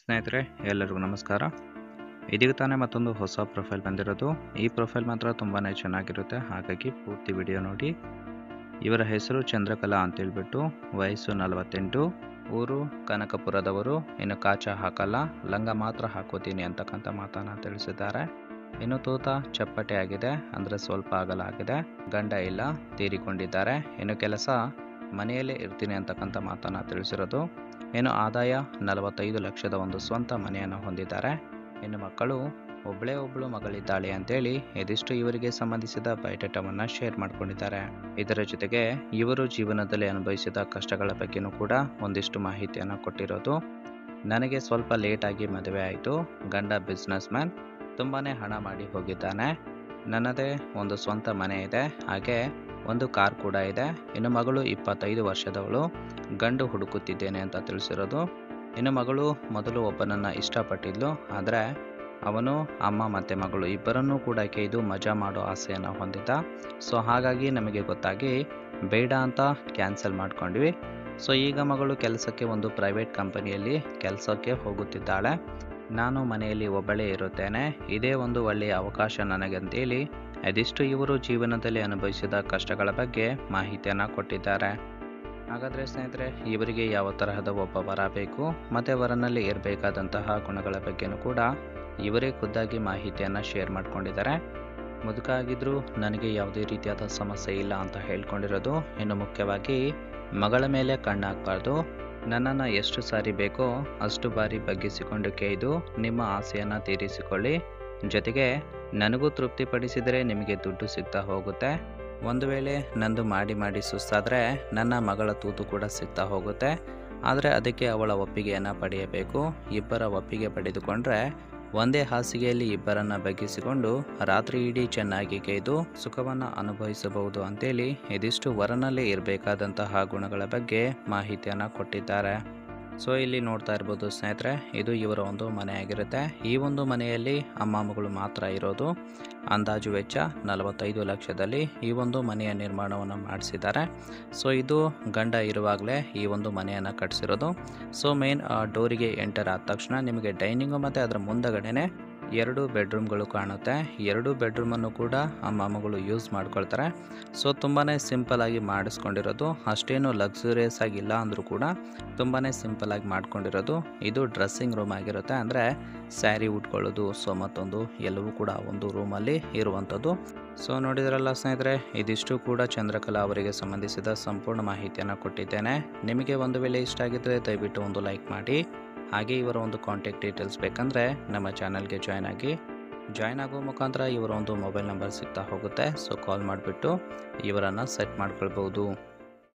ಸ್ನೇಹಿತರೆ ಎಲ್ಲರಿಗೂ ನಮಸ್ಕಾರ ಇದೀಗ ತಾನೇ ಮತ್ತೊಂದು ಹೊಸ ಪ್ರೊಫೈಲ್ ಬಂದಿರೋದು ಈ ಪ್ರೊಫೈಲ್ ಮಾತ್ರ ತುಂಬಾ ಚೆನ್ನಾಗಿರುತ್ತೆ ಹಾಗಾಗಿ ಪೂರ್ತಿ ವಿಡಿಯೋ ನೋಡಿ ಇವರ ಹೆಸರು ಚಂದ್ರಕಲಾ ಅಂತೇಳ್ಬಿಟ್ಟು ವಯಸ್ಸು ನಲವತ್ತೆಂಟು ಊರು ಕನಕಪುರದವರು ಇನ್ನು ಕಾಚ ಹಾಕಲ್ಲ ಲಂಗ ಮಾತ್ರ ಹಾಕೋತೀನಿ ಅಂತಕ್ಕಂಥ ಮಾತನ್ನು ತಿಳಿಸಿದ್ದಾರೆ ಇನ್ನು ತೂತ ಚಪ್ಪಟೆ ಆಗಿದೆ ಅಂದರೆ ಸ್ವಲ್ಪ ಅಗಲ ಆಗಿದೆ ಗಂಡ ಇಲ್ಲ ತೀರಿಕೊಂಡಿದ್ದಾರೆ ಇನ್ನು ಕೆಲಸ ಮನೆಯಲ್ಲೇ ಇರ್ತೀನಿ ಅಂತಕ್ಕಂಥ ಮಾತನ್ನು ತಿಳಿಸಿರೋದು ಇನ್ನು ಆದಾಯ ನಲವತ್ತೈದು ಲಕ್ಷದ ಒಂದು ಸ್ವಂತ ಮನೆಯನ್ನು ಹೊಂದಿದ್ದಾರೆ ಇನ್ನು ಮಕ್ಕಳು ಒಬ್ಬಳೇ ಒಬ್ಬಳು ಮಗಳಿದ್ದಾಳೆ ಅಂತೇಳಿ ಇದಿಷ್ಟು ಇವರಿಗೆ ಸಂಬಂಧಿಸಿದ ಬಯೋಡೇಟಾವನ್ನು ಶೇರ್ ಮಾಡ್ಕೊಂಡಿದ್ದಾರೆ ಇದರ ಜೊತೆಗೆ ಇವರು ಜೀವನದಲ್ಲಿ ಅನುಭವಿಸಿದ ಕಷ್ಟಗಳ ಬಗ್ಗೆನೂ ಕೂಡ ಒಂದಿಷ್ಟು ಮಾಹಿತಿಯನ್ನು ಕೊಟ್ಟಿರೋದು ನನಗೆ ಸ್ವಲ್ಪ ಲೇಟಾಗಿ ಮದುವೆ ಆಯಿತು ಗಂಡ ಬಿಸ್ನೆಸ್ ಮ್ಯಾನ್ ತುಂಬಾ ಹಣ ಮಾಡಿ ಹೋಗಿದ್ದಾನೆ ನನ್ನದೇ ಒಂದು ಸ್ವಂತ ಮನೆ ಇದೆ ಹಾಗೆ ಒಂದು ಕಾರ್ ಕೂಡ ಇದೆ ಇನ್ನು ಮಗಳು ಇಪ್ಪತ್ತೈದು ವರ್ಷದವಳು ಗಂಡು ಹುಡುಕುತ್ತಿದ್ದೇನೆ ಅಂತ ತಿಳಿಸಿರೋದು ಇನ್ನು ಮಗಳು ಮೊದಲು ಒಬ್ಬನನ್ನು ಇಷ್ಟಪಟ್ಟಿದ್ಲು ಆದರೆ ಅವನು ಅಮ್ಮ ಮತ್ತು ಮಗಳು ಇಬ್ಬರನ್ನೂ ಕೂಡ ಕೇಯ್ದು ಮಜಾ ಮಾಡೋ ಆಸೆಯನ್ನು ಹೊಂದಿದ್ದ ಸೊ ಹಾಗಾಗಿ ನಮಗೆ ಗೊತ್ತಾಗಿ ಬೇಡ ಅಂತ ಕ್ಯಾನ್ಸಲ್ ಮಾಡ್ಕೊಂಡ್ವಿ ಸೊ ಈಗ ಮಗಳು ಕೆಲಸಕ್ಕೆ ಒಂದು ಪ್ರೈವೇಟ್ ಕಂಪನಿಯಲ್ಲಿ ಕೆಲಸಕ್ಕೆ ಹೋಗುತ್ತಿದ್ದಾಳೆ ನಾನು ಮನೆಯಲ್ಲಿ ಒಬ್ಬಳೇ ಇರುತ್ತೇನೆ ಇದೇ ಒಂದು ಒಳ್ಳೆಯ ಅವಕಾಶ ನನಗಂತೇಳಿ ಅದಿಷ್ಟು ಇವರು ಜೀವನದಲ್ಲಿ ಅನುಭವಿಸಿದ ಕಷ್ಟಗಳ ಬಗ್ಗೆ ಮಾಹಿತಿಯನ್ನು ಕೊಟ್ಟಿದ್ದಾರೆ ಹಾಗಾದರೆ ಸ್ನೇಹಿತರೆ ಇವರಿಗೆ ಯಾವ ತರಹದ ಒಬ್ಬ ವರ ಬೇಕು ಮತ್ತು ವರನಲ್ಲಿ ಇರಬೇಕಾದಂತಹ ಗುಣಗಳ ಬಗ್ಗೆನೂ ಕೂಡ ಇವರೇ ಖುದ್ದಾಗಿ ಮಾಹಿತಿಯನ್ನು ಶೇರ್ ಮಾಡ್ಕೊಂಡಿದ್ದಾರೆ ಮುದುಕ ಆಗಿದ್ದರೂ ನನಗೆ ಯಾವುದೇ ರೀತಿಯಾದ ಸಮಸ್ಯೆ ಇಲ್ಲ ಅಂತ ಹೇಳ್ಕೊಂಡಿರೋದು ಇನ್ನು ಮುಖ್ಯವಾಗಿ ಮಗಳ ಮೇಲೆ ಕಣ್ಣಾಗಬಾರ್ದು ನನ್ನನ್ನು ಎಷ್ಟು ಸಾರಿ ಬೇಕೋ ಅಷ್ಟು ಬಾರಿ ಬಗ್ಗಿಸಿಕೊಂಡು ಕೇಯ್ದು ನಿಮ್ಮ ಆಸೆಯನ್ನು ತೀರಿಸಿಕೊಳ್ಳಿ ಜೊತೆಗೆ ನನಗೂ ತೃಪ್ತಿಪಡಿಸಿದರೆ ನಿಮಗೆ ದುಡ್ಡು ಸಿಗ್ತಾ ಹೋಗುತ್ತೆ ಒಂದು ವೇಳೆ ನಂದು ಮಾಡಿ ಮಾಡಿ ಸುಸ್ತಾದರೆ ನನ್ನ ಮಗಳ ತೂತು ಕೂಡ ಸಿಗ್ತಾ ಹೋಗುತ್ತೆ ಆದರೆ ಅದಕ್ಕೆ ಅವಳ ಒಪ್ಪಿಗೆಯನ್ನು ಪಡೆಯಬೇಕು ಇಬ್ಬರ ಒಪ್ಪಿಗೆ ಪಡೆದುಕೊಂಡ್ರೆ ಒಂದೇ ಹಾಸಿಗೆಯಲ್ಲಿ ಇಬ್ಬರನ್ನ ಬಗ್ಗಿಸಿಕೊಂಡು ರಾತ್ರಿ ಇಡೀ ಚೆನ್ನಾಗಿ ಕೇಯ್ದು ಸುಖವನ್ನು ಅನುಭವಿಸಬಹುದು ಅಂತೇಳಿ ಇದಿಷ್ಟು ವರನಲ್ಲಿ ಇರಬೇಕಾದಂತಹ ಗುಣಗಳ ಬಗ್ಗೆ ಮಾಹಿತಿಯನ್ನು ಕೊಟ್ಟಿದ್ದಾರೆ ಸೊ ಇಲ್ಲಿ ನೋಡ್ತಾ ಇರ್ಬೋದು ಸ್ನೇಹಿತರೆ ಇದು ಇವರ ಒಂದು ಮನೆ ಆಗಿರುತ್ತೆ ಈ ಒಂದು ಮನೆಯಲ್ಲಿ ಅಮ್ಮ ಮಗಳು ಮಾತ್ರ ಇರೋದು ಅಂದಾಜು ವೆಚ್ಚ ನಲವತ್ತೈದು ಲಕ್ಷದಲ್ಲಿ ಈ ಒಂದು ಮನೆಯ ನಿರ್ಮಾಣವನ್ನು ಮಾಡಿಸಿದ್ದಾರೆ ಸೊ ಇದು ಗಂಡ ಇರುವಾಗಲೇ ಈ ಒಂದು ಮನೆಯನ್ನು ಕಟ್ಟಿಸಿರೋದು ಸೊ ಮೇನ್ ಡೋರಿಗೆ ಎಂಟರ್ ಆದ ತಕ್ಷಣ ನಿಮಗೆ ಡೈನಿಂಗು ಮತ್ತು ಅದರ ಮುಂದಗಡೆನೆ ಎರಡು ಬೆಡ್ರೂಮ್ಗಳು ಕಾಣುತ್ತೆ ಎರಡು ಬೆಡ್ರೂಮನ್ನು ಕೂಡ ಅಮ್ಮ ಮಗಳು ಯೂಸ್ ಮಾಡ್ಕೊಳ್ತಾರೆ ಸೊ ತುಂಬಾ ಸಿಂಪಲಾಗಿ ಮಾಡಿಸ್ಕೊಂಡಿರೋದು ಅಷ್ಟೇನು ಲಕ್ಸುರಿಯಸ್ ಆಗಿಲ್ಲ ಅಂದರೂ ಕೂಡ ತುಂಬಾ ಸಿಂಪಲಾಗಿ ಮಾಡ್ಕೊಂಡಿರೋದು ಇದು ಡ್ರೆಸ್ಸಿಂಗ್ ರೂಮ್ ಆಗಿರುತ್ತೆ ಅಂದರೆ ಸ್ಯಾರಿ ಉಟ್ಕೊಳ್ಳೋದು ಸೊ ಮತ್ತೊಂದು ಎಲ್ಲವೂ ಕೂಡ ಒಂದು ರೂಮಲ್ಲಿ ಇರುವಂಥದ್ದು ಸೊ ನೋಡಿದ್ರಲ್ಲ ಸ್ನೇಹಿತರೆ ಇದಿಷ್ಟು ಕೂಡ ಚಂದ್ರಕಲಾ ಅವರಿಗೆ ಸಂಬಂಧಿಸಿದ ಸಂಪೂರ್ಣ ಮಾಹಿತಿಯನ್ನು ಕೊಟ್ಟಿದ್ದೇನೆ ನಿಮಗೆ ಒಂದು ವೇಳೆ ಇಷ್ಟ ಆಗಿದ್ದರೆ ದಯವಿಟ್ಟು ಒಂದು ಲೈಕ್ ಮಾಡಿ ಹಾಗೆ ಇವರ ಒಂದು ಕಾಂಟ್ಯಾಕ್ಟ್ ಡೀಟೇಲ್ಸ್ ಬೇಕಂದರೆ ನಮ್ಮ ಚಾನಲ್ಗೆ ಜಾಯ್ನ್ ಆಗಿ ಜಾಯ್ನ್ ಆಗೋ ಮುಖಾಂತರ ಇವರ ಒಂದು ಮೊಬೈಲ್ ನಂಬರ್ ಸಿಗ್ತಾ ಹೋಗುತ್ತೆ ಸೊ ಕಾಲ್ ಮಾಡಿಬಿಟ್ಟು ಇವರನ್ನು ಸೆಟ್ ಮಾಡ್ಕೊಳ್ಬೋದು